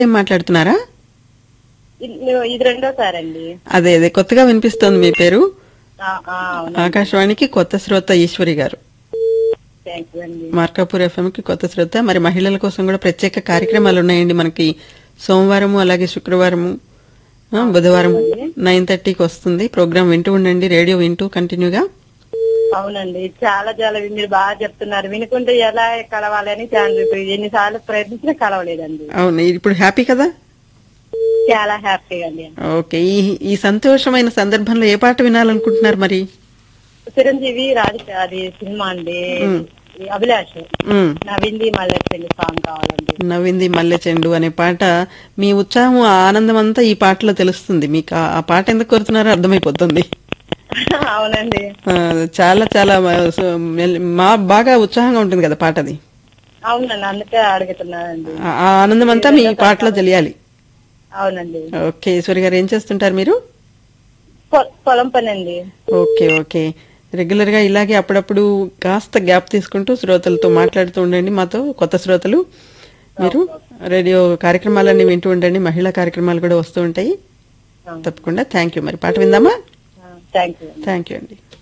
ఏం మాట్లాడుతున్నారా ఇది ఇది రెండోసారి అండి అదే అదే కొత్తగా వినిపిస్తోంది మీ పేరు ఆ, ఆ, అవును ఆకాశవాణికి కొత్త శ్రోత ఈశ్వరి గారు థ్యాంక్ యూ అండి మార్కాపూర్ ఎఫ్ఎం కి కొత్త శ్రోత మరి మహిళల కోసం కూడా ప్రత్యేక కార్యక్రమాలు ఉన్నాయండి మనకి సోమవారము అలాగే శుక్రవారము ఆ, బుధవారం నైన్ థర్టీకి వస్తుంది ప్రోగ్రామ్ వింటూ ఉండండి రేడియో వింటూ కంటిన్యూగా అవునండి చాలా చాలా మీరు బాగా చెప్తున్నారు వినుకుంటే ఎలా కలవాలని చాలా ఇప్పుడు ఎన్నిసార్లు ప్రయత్నించినా కలవలేదండి అవును ఇప్పుడు హ్యాపీ కదా చాలా హ్యాపీగా అండి ఓకే ఈ ఈ సంతోషమైన సందర్భంలో ఏ పాట వినాలనుకుంటున్నారు మరి చిరంజీవి రాధిక అది సినిమా అండి ఈ అభిలాష్ ఉమ్, నవింది మళ్ళీ పెళ్లి సాంగ్ కావాలండి నవ్వింది మల్లె చెండు అనే పాట మీ ఉత్సాహం ఆ ఆనందం అంతా ఈ పాటలో తెలుస్తుంది మీకు ఆ- ఆ పాట ఎందుకు కోరుతున్నారో అర్థమైపోతుంది అవునండి ఆ, చాలా చాలా మా- సో- మెల్- మా బాగా ఉత్సాహంగా ఉంటుంది కదా పాట అది అవునండి అందుకే అడుగుతున్నానండి ఆ ఆ ఆనందం అంతా మీ పాటలో తెలియాలి అవునండి ఓకే ఈశ్వరి గారు ఏం చేస్తుంటారు మీరు పొ- పొలం పని అండి ఓకే ఓకే రెగ్యులర్ గా ఇలాగే అప్పుడప్పుడు కాస్త గ్యాప్ తీసుకుంటూ శ్రోతలతో మాట్లాడుతూ ఉండండి మాతో కొత్త శ్రోతలు మీరు రేడియో కార్యక్రమాలన్నీ వింటూ ఉండండి మహిళా కార్యక్రమాలు కూడా వస్తూ ఉంటాయి తప్పకుండా థ్యాంక్ యూ మరి పాట విందామా థ్యాంక్ యూ థ్యాంక్ యూ అండి